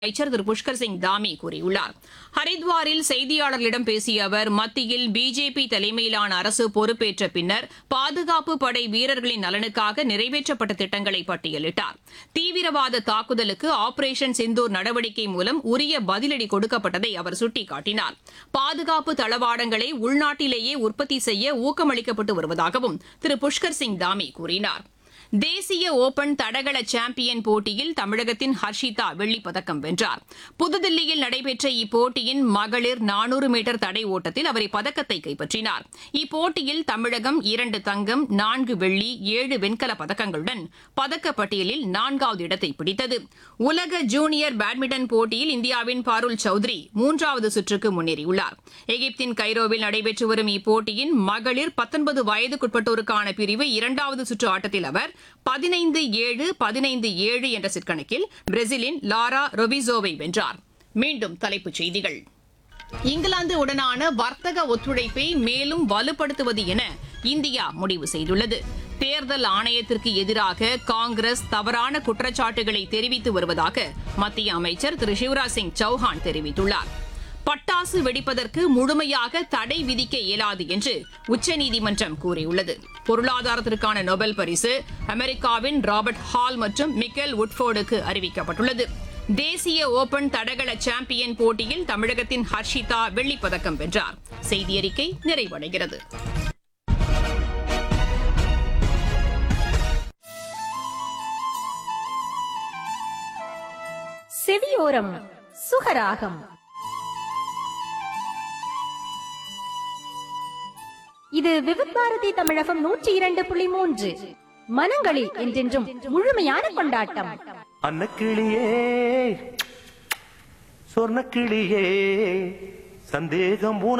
அமைச்சர் திரு புஷ்கர் சிங் தாமி கூறியுள்ளார் ஹரித்வாரில் செய்தியாளர்களிடம் பேசிய அவர் மத்தியில் பிஜேபி தலைமையிலான அரசு பொறுப்பேற்ற பின்னர் பாதுகாப்பு படை வீரர்களின் நலனுக்காக நிறைவேற்றப்பட்ட திட்டங்களை பட்டியலிட்டார் தீவிரவாத தாக்குதலுக்கு ஆபரேஷன் சிந்தூர் நடவடிக்கை மூலம் உரிய பதிலடி கொடுக்கப்பட்டதை அவர் சுட்டிக்காட்டினார் பாதுகாப்பு தளவாடங்களை உள்நாட்டிலேயே உற்பத்தி செய்ய ஊக்கமளிக்கப்பட்டு வருவதாகவும் திரு புஷ்கர் சிங் தாமி கூறினார் தேசிய ஓபன் தடகள சாம்பியன் போட்டியில் தமிழகத்தின் ஹர்ஷிதா வெள்ளிப் பதக்கம் வென்றார் புதுதில்லியில் நடைபெற்ற இப்போட்டியின் மகளிர் நானூறு மீட்டர் தடை ஓட்டத்தில் அவர் இப்பதக்கத்தை கைப்பற்றினார் இப்போட்டியில் தமிழகம் இரண்டு தங்கம் நான்கு வெள்ளி ஏழு வெண்கலப் பதக்கங்களுடன் பதக்கப்பட்டியலில் நான்காவது இடத்தை பிடித்தது உலக ஜூனியர் பேட்மிண்டன் போட்டியில் இந்தியாவின் பாருல் சௌத்ரி மூன்றாவது சுற்றுக்கு முன்னேறியுள்ளார் எகிப்தின் கைரோவில் நடைபெற்று வரும் இப்போட்டியின் மகளிர் பத்தொன்பது வயதுக்குட்பட்டோருக்கான பிரிவு இரண்டாவது சுற்று ஆட்டத்தில் அவர் பதினைந்து ஏழு பதினைந்து ஏழு என்ற செட் கணக்கில் பிரேசிலின் லாரா ரொபிசோவை வென்றார் மீண்டும் தலைப்புச் செய்திகள் இங்கிலாந்து உடனான வர்த்தக ஒத்துழைப்பை மேலும் வலுப்படுத்துவது என இந்தியா முடிவு செய்துள்ளது தேர்தல் ஆணையத்திற்கு எதிராக காங்கிரஸ் தவறான குற்றச்சாட்டுகளை தெரிவித்து வருவதாக மத்திய அமைச்சர் திரு சிவராஜ் சிங் சௌஹான் தெரிவித்துள்ளார் பட்டாசு வெடிப்பதற்கு முழுமையாக தடை விதிக்க இயலாது என்று உச்சநீதிமன்றம் கூறியுள்ளது பொருளாதாரத்திற்கான நோபல் பரிசு அமெரிக்காவின் ராபர்ட் ஹால் மற்றும் மிக்கேல் உட்ஃபோர்டுக்கு அறிவிக்கப்பட்டுள்ளது தேசிய ஓபன் தடகள சாம்பியன் போட்டியில் தமிழகத்தின் ஹர்ஷிதா வெள்ளிப் பதக்கம் வென்றார் செய்தியறிக்கை நிறைவடைகிறது செவியோரம் சுகராகம் இது விவித் பாரதி தமிழகம் நூற்றி இரண்டு புள்ளி மூன்று மனங்களில் என்றென்றும் முழுமையான கொண்டாட்டம் அன்னக்கிளியே சொர்ணக்கிளியே சந்தேகம் உன